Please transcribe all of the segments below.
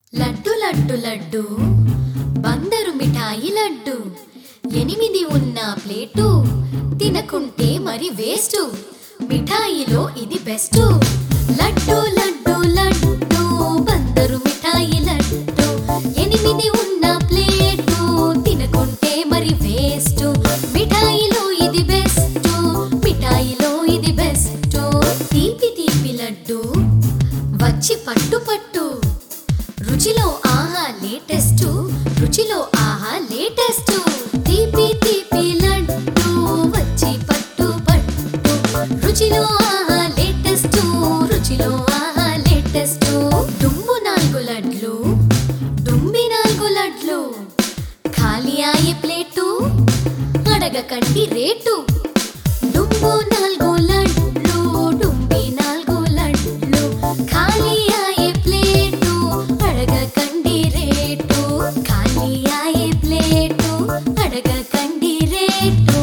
లడ్డు లడ్డు లడ్డు బందరు మిఠాయి లడ్డు ఎనిమిది ఉన్న ప్లేటు తినకుంటే మరి వేస్ట్ మిఠాయిలో ఇది బెస్ట్ లడ్డు లడ్డు లడ్డు బందరు మిఠాయి లడ్డు ఎనిమిది ఉన్న ప్లేటు తినకుంటే మరి వేస్ట్ మిఠాయిలో ఇది బెస్ట్ మిఠాయిలో ఇది బెస్ట్ తీపి తీపి లడ్డు వచ్చి పట్టు పట్టు రుచిలో ఆహా లేటెస్ట్ రుచిలో ఆహా లేటెస్ట్ తీపి తీపి లడ్డు వచ్చి పట్టు పట్టు రుచిలో ఆహా లేటెస్ట్ రుచిలో ఆహా లేటెస్ట్ దుమ్ము నాలుగు లడ్లు దుమ్మి నాలుగు లడ్లు ఖాళీ అయ్యే ప్లేటు అడగకండి రేటు డుంబు నాలుగు లడ్లు డుంబి నాలుగు లడ్లు ఖాళీ అయ్యే ప్లేటు అడగకండి రేటు ఖాళీ అయ్యే ప్లేటు అడగకండి రేటు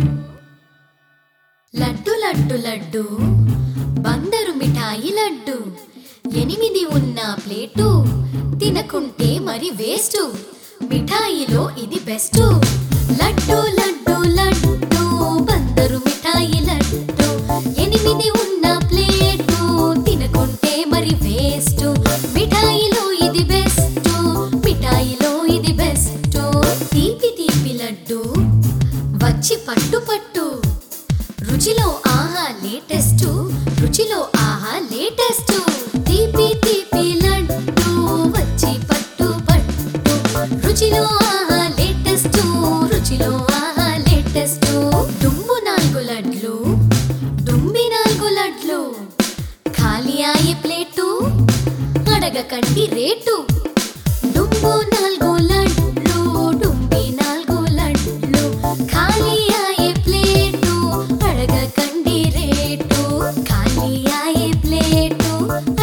లడ్డు లడ్డు లడ్డు బందరు మిఠాయి లడ్డు ఎనిమిది ఉన్న ప్లేటు తినకుంటే మరి వేస్ట్ మిఠాయిలో ఇది బెస్ట్ లడ్డు లడ్డు లడ్డు బందరు మిఠాయి లడ్డు ఎనిమిది ఉన్న ప్లేటు తినకుంటే మరి వేస్ట్ మిఠాయిలో ఇది బెస్ట్ మిఠాయిలో ఇది బెస్ట్ తీపి తీపి లడ్డు వచ్చి పట్టు పట్టు రుచిలో ఆహా లేటెస్ట్ రుచిలో ఆహా లేటెస్ట్ తీపి తీపి లడ్డు వచ్చి పట్టు పట్టు రుచిలో ఆహా లేటెస్ట్ రుచిలో ఆహా లేటెస్ట్ దుమ్ము నాలుగు లడ్లు దుమ్మి నాలుగు లడ్లు ఖాళీ అయ్యే ప్లేటు అడగకండి రేటు డుంబు నాలుగు లడ్లు డుంబి నాలుగు లడ్లు ఖాళీ అయ్యే ప్లేటు అడగకండి రేటు ఖాళీ అయ్యే ప్లేటు